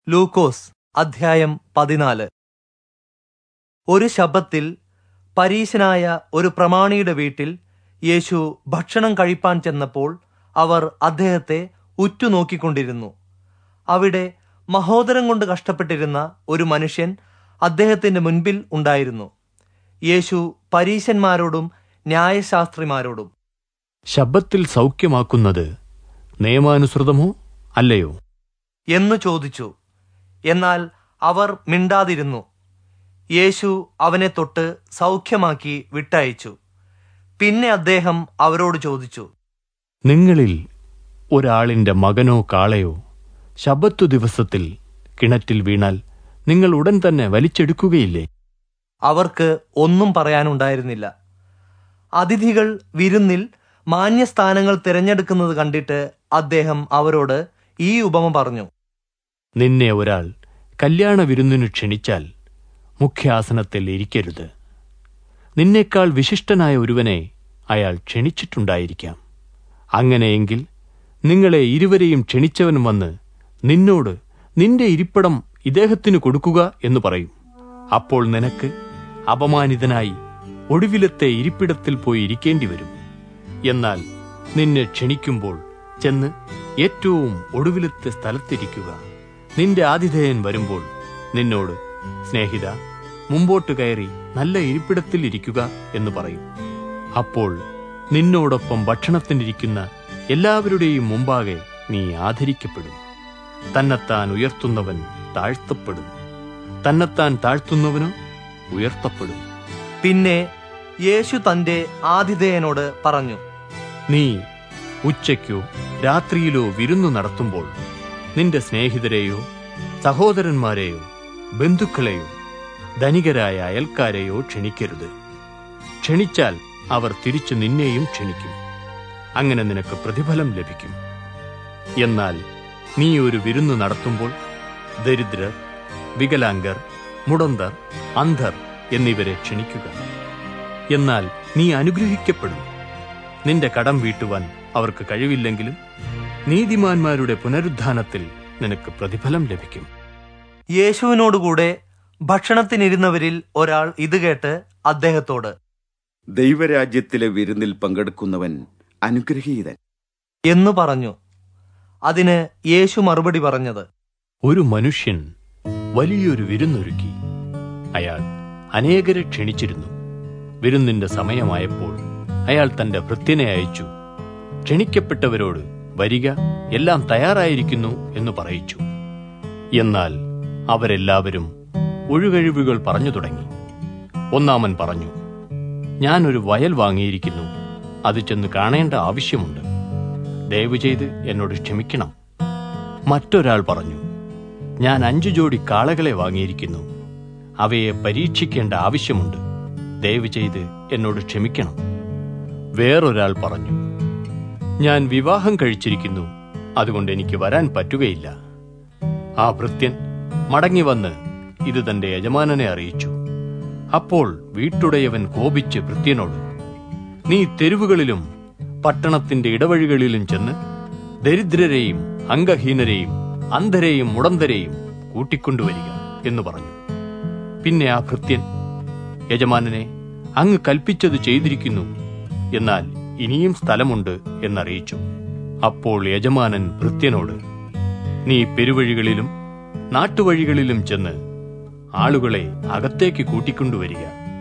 ലൂക്കോസ് അധ്യായം പതിനാല് ഒരു ശബ്ദത്തിൽ പരീശനായ ഒരു പ്രമാണിയുടെ വീട്ടിൽ യേശു ഭക്ഷണം കഴിപ്പാൻ ചെന്നപ്പോൾ അവർ അദ്ദേഹത്തെ ഉറ്റുനോക്കിക്കൊണ്ടിരുന്നു അവിടെ മഹോദരം കൊണ്ട് കഷ്ടപ്പെട്ടിരുന്ന ഒരു മനുഷ്യൻ അദ്ദേഹത്തിന്റെ മുൻപിൽ ഉണ്ടായിരുന്നു യേശു പരീശന്മാരോടും ന്യായശാസ്ത്രിമാരോടും ശബ്ദത്തിൽ സൗഖ്യമാക്കുന്നത് നിയമാനുസൃതമോ അല്ലയോ എന്ന് ചോദിച്ചു എന്നാൽ അവർ മിണ്ടാതിരുന്നു യേശു അവനെ തൊട്ട് സൗഖ്യമാക്കി വിട്ടയച്ചു പിന്നെ അദ്ദേഹം അവരോട് ചോദിച്ചു നിങ്ങളിൽ ഒരാളിന്റെ മകനോ കാളയോ ശബത്തു ദിവസത്തിൽ കിണറ്റിൽ വീണാൽ നിങ്ങൾ ഉടൻ തന്നെ വലിച്ചെടുക്കുകയില്ലേ അവർക്ക് ഒന്നും പറയാനുണ്ടായിരുന്നില്ല അതിഥികൾ വിരുന്നിൽ മാന്യസ്ഥാനങ്ങൾ തിരഞ്ഞെടുക്കുന്നത് കണ്ടിട്ട് അദ്ദേഹം അവരോട് ഈ ഉപമ പറഞ്ഞു നിന്നെ ഒരാൾ കല്യാണ വിരുന്നിനു ക്ഷണിച്ചാൽ മുഖ്യാസനത്തിൽ ഇരിക്കരുത് നിന്നേക്കാൾ വിശിഷ്ടനായ ഒരുവനെ അയാൾ ക്ഷണിച്ചിട്ടുണ്ടായിരിക്കാം അങ്ങനെയെങ്കിൽ നിങ്ങളെ ഇരുവരെയും ക്ഷണിച്ചവൻ വന്ന് നിന്നോട് നിന്റെ ഇരിപ്പിടം ഇദ്ദേഹത്തിന് കൊടുക്കുക എന്ന് പറയും അപ്പോൾ നിനക്ക് അപമാനിതനായി ഒടുവിലത്തെ ഇരിപ്പിടത്തിൽ പോയി ഇരിക്കേണ്ടി വരും എന്നാൽ നിന്നെ ക്ഷണിക്കുമ്പോൾ ചെന്ന് ഏറ്റവും ഒടുവിലത്തെ സ്ഥലത്തിരിക്കുക നിന്റെ ആതിഥേയൻ വരുമ്പോൾ നിന്നോട് സ്നേഹിത മുമ്പോട്ട് കയറി നല്ല ഇരിപ്പിടത്തിൽ ഇരിക്കുക എന്ന് പറയും അപ്പോൾ നിന്നോടൊപ്പം ഭക്ഷണത്തിനിരിക്കുന്ന എല്ലാവരുടെയും മുമ്പാകെ നീ ആദരിക്കപ്പെടും തന്നെത്താൻ ഉയർത്തുന്നവൻ താഴ്ത്തപ്പെടും തന്നെത്താൻ താഴ്ത്തുന്നവനോ ഉയർത്തപ്പെടും പിന്നെ യേശു തന്റെ ആതിഥേയനോട് പറഞ്ഞു നീ ഉച്ചയ്ക്കോ രാത്രിയിലോ വിരുന്നു നടത്തുമ്പോൾ നിന്റെ സ്നേഹിതരെയോ സഹോദരന്മാരെയോ ബന്ധുക്കളെയോ ധനികരായ അയൽക്കാരെയോ ക്ഷണിക്കരുത് ക്ഷണിച്ചാൽ അവർ തിരിച്ചു നിന്നെയും ക്ഷണിക്കും അങ്ങനെ നിനക്ക് പ്രതിഫലം ലഭിക്കും എന്നാൽ നീ ഒരു വിരുന്നു നടത്തുമ്പോൾ ദരിദ്രർ വികലാംഗർ മുടന്തർ അന്ധർ എന്നിവരെ ക്ഷണിക്കുക എന്നാൽ നീ അനുഗ്രഹിക്കപ്പെടും നിന്റെ കടം വീട്ടുവാൻ അവർക്ക് കഴിവില്ലെങ്കിലും നീതിമാന്മാരുടെ പുനരുദ്ധാനത്തിൽ നിനക്ക് പ്രതിഫലം ലഭിക്കും യേശുവിനോടുകൂടെ ഭക്ഷണത്തിനിരുന്നവരിൽ ഒരാൾ ഇത് കേട്ട് അദ്ദേഹത്തോട് ദൈവരാജ്യത്തിലെ വിരുന്നിൽ പങ്കെടുക്കുന്നവൻ അനുഗ്രഹീതൻ എന്നു പറഞ്ഞു അതിന് യേശു മറുപടി പറഞ്ഞത് ഒരു മനുഷ്യൻ വലിയൊരു വിരുന്നൊരുക്കി അയാൾ അനേകരെ ക്ഷണിച്ചിരുന്നു വിരുന്നിന്റെ സമയമായപ്പോൾ അയാൾ തന്റെ ഭൃത്യനെ അയച്ചു ക്ഷണിക്കപ്പെട്ടവരോട് വരിക എല്ലാം തയ്യാറായിരിക്കുന്നു എന്ന് പറയിച്ചു എന്നാൽ അവരെല്ലാവരും ഒഴുകഴിവുകൾ പറഞ്ഞു തുടങ്ങി ഒന്നാമൻ പറഞ്ഞു ഞാനൊരു വയൽ വാങ്ങിയിരിക്കുന്നു അത് ചെന്ന് കാണേണ്ട ആവശ്യമുണ്ട് ദയവ് ചെയ്ത് എന്നോട് ക്ഷമിക്കണം മറ്റൊരാൾ പറഞ്ഞു ഞാൻ അഞ്ചു ജോഡി കാളകളെ വാങ്ങിയിരിക്കുന്നു അവയെ പരീക്ഷിക്കേണ്ട ആവശ്യമുണ്ട് ദയവ് ചെയ്ത് എന്നോട് ക്ഷമിക്കണം വേറൊരാൾ പറഞ്ഞു ഞാൻ വിവാഹം കഴിച്ചിരിക്കുന്നു അതുകൊണ്ട് എനിക്ക് വരാൻ പറ്റുകയില്ല ആ ഭൃത്യൻ മടങ്ങി വന്ന് ഇത് തന്റെ യജമാനനെ അറിയിച്ചു അപ്പോൾ വീട്ടുടയവൻ കോപിച്ച് ഭൃത്യനോട് നീ തെരുവുകളിലും പട്ടണത്തിന്റെ ഇടവഴികളിലും ചെന്ന് ദരിദ്രരെയും അംഗഹീനരെയും അന്ധരെയും മുടന്തരെയും കൂട്ടിക്കൊണ്ടുവരിക എന്ന് പറഞ്ഞു പിന്നെ ആ ഭൃത്യൻ യജമാനനെ അങ്ങ് കൽപ്പിച്ചത് ചെയ്തിരിക്കുന്നു എന്നാൽ ഇനിയും സ്ഥലമുണ്ട് എന്നറിയിച്ചു അപ്പോൾ യജമാനൻ ഭൃത്യനോട് നീ പെരുവഴികളിലും നാട്ടുവഴികളിലും ചെന്ന് ആളുകളെ അകത്തേക്ക് കൂട്ടിക്കൊണ്ടുവരിക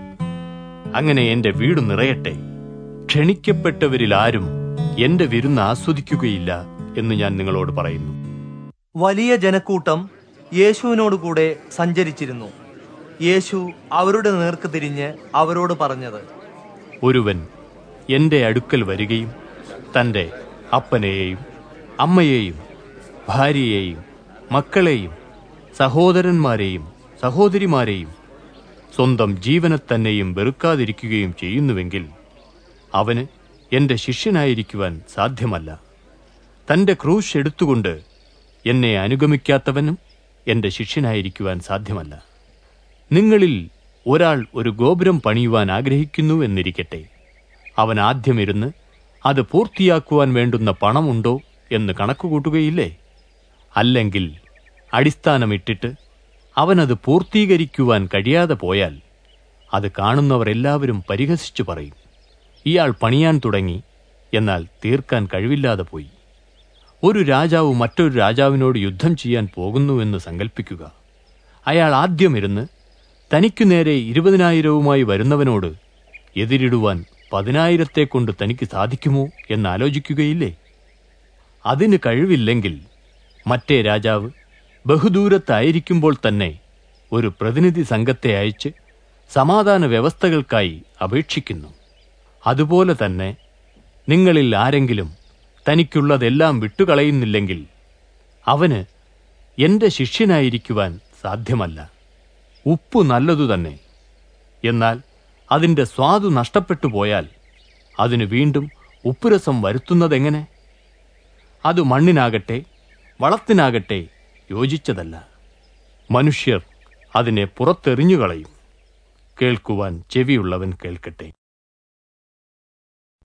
അങ്ങനെ എന്റെ വീട് നിറയട്ടെ ക്ഷണിക്കപ്പെട്ടവരിൽ ആരും എന്റെ വിരുന്ന് ആസ്വദിക്കുകയില്ല എന്ന് ഞാൻ നിങ്ങളോട് പറയുന്നു വലിയ ജനക്കൂട്ടം യേശുവിനോടുകൂടെ സഞ്ചരിച്ചിരുന്നു യേശു അവരുടെ നേർക്ക് തിരിഞ്ഞ് അവരോട് പറഞ്ഞത് ഒരുവൻ എന്റെ അടുക്കൽ വരികയും തന്റെ അപ്പനെയും അമ്മയെയും ഭാര്യയെയും മക്കളെയും സഹോദരന്മാരെയും സഹോദരിമാരെയും സ്വന്തം ജീവനെ തന്നെയും വെറുക്കാതിരിക്കുകയും ചെയ്യുന്നുവെങ്കിൽ അവന് എന്റെ ശിഷ്യനായിരിക്കുവാൻ സാധ്യമല്ല തന്റെ ക്രൂശ് എടുത്തുകൊണ്ട് എന്നെ അനുഗമിക്കാത്തവനും എന്റെ ശിഷ്യനായിരിക്കുവാൻ സാധ്യമല്ല നിങ്ങളിൽ ഒരാൾ ഒരു ഗോപുരം പണിയുവാൻ ആഗ്രഹിക്കുന്നു എന്നിരിക്കട്ടെ അവൻ ആദ്യമിരുന്ന് അത് പൂർത്തിയാക്കുവാൻ വേണ്ടുന്ന പണമുണ്ടോ എന്ന് കണക്കുകൂട്ടുകയില്ലേ അല്ലെങ്കിൽ അടിസ്ഥാനമിട്ടിട്ട് അവനത് പൂർത്തീകരിക്കുവാൻ കഴിയാതെ പോയാൽ അത് കാണുന്നവർ എല്ലാവരും പരിഹസിച്ചു പറയും ഇയാൾ പണിയാൻ തുടങ്ങി എന്നാൽ തീർക്കാൻ കഴിവില്ലാതെ പോയി ഒരു രാജാവ് മറ്റൊരു രാജാവിനോട് യുദ്ധം ചെയ്യാൻ പോകുന്നുവെന്ന് സങ്കൽപ്പിക്കുക അയാൾ ആദ്യമിരുന്ന് തനിക്കു നേരെ ഇരുപതിനായിരവുമായി വരുന്നവനോട് എതിരിടുവാൻ പതിനായിരത്തെ കൊണ്ട് തനിക്ക് സാധിക്കുമോ എന്ന് ആലോചിക്കുകയില്ലേ അതിന് കഴിവില്ലെങ്കിൽ മറ്റേ രാജാവ് ബഹുദൂരത്തായിരിക്കുമ്പോൾ തന്നെ ഒരു പ്രതിനിധി സംഘത്തെ അയച്ച് സമാധാന വ്യവസ്ഥകൾക്കായി അപേക്ഷിക്കുന്നു അതുപോലെ തന്നെ നിങ്ങളിൽ ആരെങ്കിലും തനിക്കുള്ളതെല്ലാം വിട്ടുകളയുന്നില്ലെങ്കിൽ അവന് എന്റെ ശിഷ്യനായിരിക്കുവാൻ സാധ്യമല്ല ഉപ്പ് നല്ലതു തന്നെ എന്നാൽ അതിന്റെ സ്വാദു നഷ്ടപ്പെട്ടു പോയാൽ അതിന് വീണ്ടും ഉപ്പുരസം വരുത്തുന്നതെങ്ങനെ അത് മണ്ണിനാകട്ടെ വളത്തിനാകട്ടെ യോജിച്ചതല്ല മനുഷ്യർ അതിനെ പുറത്തെറിഞ്ഞുകളയും കേൾക്കുവാൻ ചെവിയുള്ളവൻ കേൾക്കട്ടെ